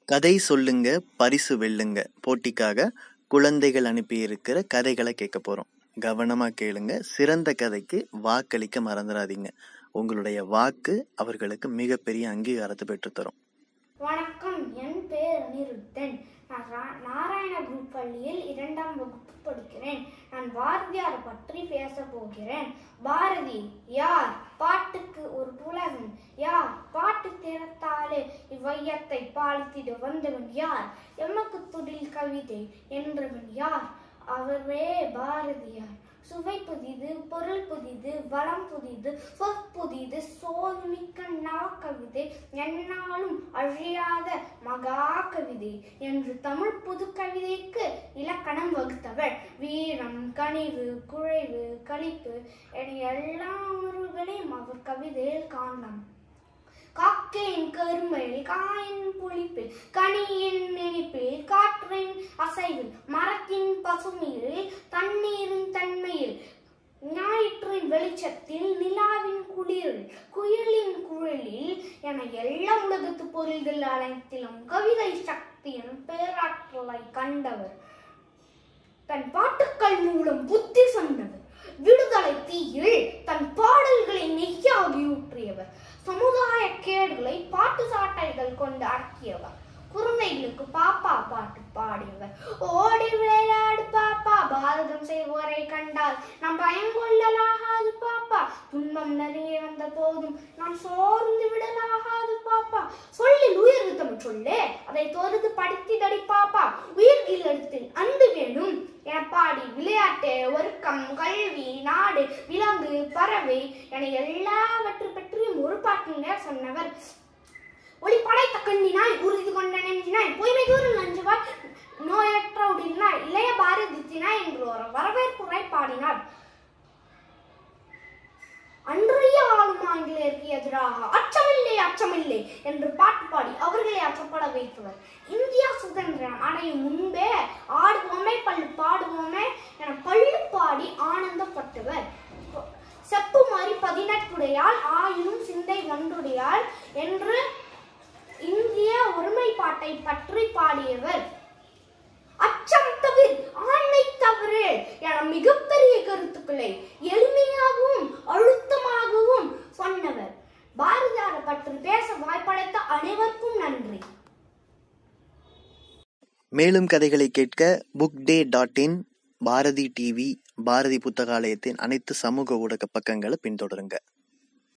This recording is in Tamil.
கதை சொல்லுங்க பரிசு வெல்லுங்க போட்டிக்காக குழந்தைகள் அனுப்பியிருக்கிற கதைகளை கேட்க போறோம் கவனமா கேளுங்க சிறந்த கதைக்கு வாக்களிக்க மறந்துடாதீங்க உங்களுடைய வாக்கு அவர்களுக்கு மிகப்பெரிய அங்கீகாரத்தை பெற்றுத்தரும் வணக்கம் என் பெயர் அனிருத்தன் நான் ரா- நாராயண குரூப் பள்ளியில் இரண்டாம் வகுப்பு படிக்கிறேன் நான் பாரதியார் பற்றி பேச போகிறேன் பாரதி யார் பாட்டுக்கு ஒரு புலவன் யார் பாட்டு திறத்தாலே இவ்வையத்தை பாலித்திட வந்தவன் யார் எமக்கு துடில் கவிதை என்றவன் யார் அவரே பாரதியார் சுவை புதிது பொருள் புதிது வளம் புதிது சொற்புதிது சோதுமிக்க நவக்கவிதை எந்நாளும் அழியாத மகா கவிதை என்று தமிழ் புது கவிதைக்கு இலக்கணம் வகுத்தவர் வீரம் கனிவு குழைவு களிப்பு என எல்லா உணர்வுகளையும் அவர் கவிதையில் காணலாம் காக்கையின் கருமையில் காயின் புளிப்பில் கனியின் நெனிப்பில் காற்றின் அசைவில் மரத்தின் பசுமையில் தண்ணீரின் தன்மையில் ஞாயிற்றின் வெளிச்சத்தில் நிலாவின் குளிரில் குயிலின் குழலில் என எல்லா உலகத்து பொருள்கள் அனைத்திலும் கவிதை சக்தியின் பேராற்றலை கண்டவர் தன் பாட்டுக்கள் மூலம் புத்தி சொன்னவர் விடுதலை தீயில் தன் பாடல்களை நெய்யாகி ஊற்றியவர் சமுதாய கேடுகளை பாட்டு சாட்டைகள் கொண்டு அடக்கியவர் குழந்தைகளுக்கு பாப்பா பாட்டு பாடியவர் ஓடி விளையாடு பாப்பா பாரதம் செய்வோரை கண்டால் நாம் பயங்கொள்ளலாகாது பாப்பா துன்பம் நிறைய வந்த போதும் நாம் சோர்ந்து விடலாகாது பாப்பா சொல்லில் உயிர் தமிழ் சொல்லே அதை தொழுது படித்திடடி பாப்பா உயிர் இல்லத்தில் அன்பு வேணும் என பாடி விளையாட்டு ஒருக்கம் கல்வி நாடு விலங்கு பறவை என எல்லாவற்றை பற்றியும் ஒரு பாட்டினர் சொன்னவர் ஒளி படைத்த கண்ணினாய் உறுதி கொண்ட நெஞ்சினாய் பொய்மை கூறு நஞ்சுவாய் நோயற்ற உடலினாய் இளைய பாரதித்தினாய் என்று ஒரு வரவேற்புரை பாடினார் அன்றைய ஆளும் ஆங்கிலேயருக்கு எதிராக அச்சமில்லை அச்சமில்லை என்று பாட்டு பாடி அவர்களை அச்சப்பட வைத்தவர் இந்தியா சுதந்திரம் அடையும் முன்பே ஆடுவோமே பள்ளு பாடுவோமே என பள்ளு பாடி ஆனந்தப்பட்டவர் செப்பு மாறி பதினெட்டுடையால் ஆயினும் சிந்தை ஒன்றுடையால் என்று இந்திய ஒருமைப்பாட்டை பற்றி பாடியவர் அச்சம் தவிர ஆண்மை தவிர என மிகப்பெரிய கருத்துக்களை எளிமையாகவும் அழுத்தமாகவும் சொன்னவர் பாரதியாரை பற்றி பேச வாய்ப்படைத்த அனைவருக்கும் நன்றி மேலும் கதைகளை கேட்க book day dot in Bharathi TV Bharathi புத்தகாலயத்தின் அனைத்து சமூக ஊடக பக்கங்களை பின்தொடருங்க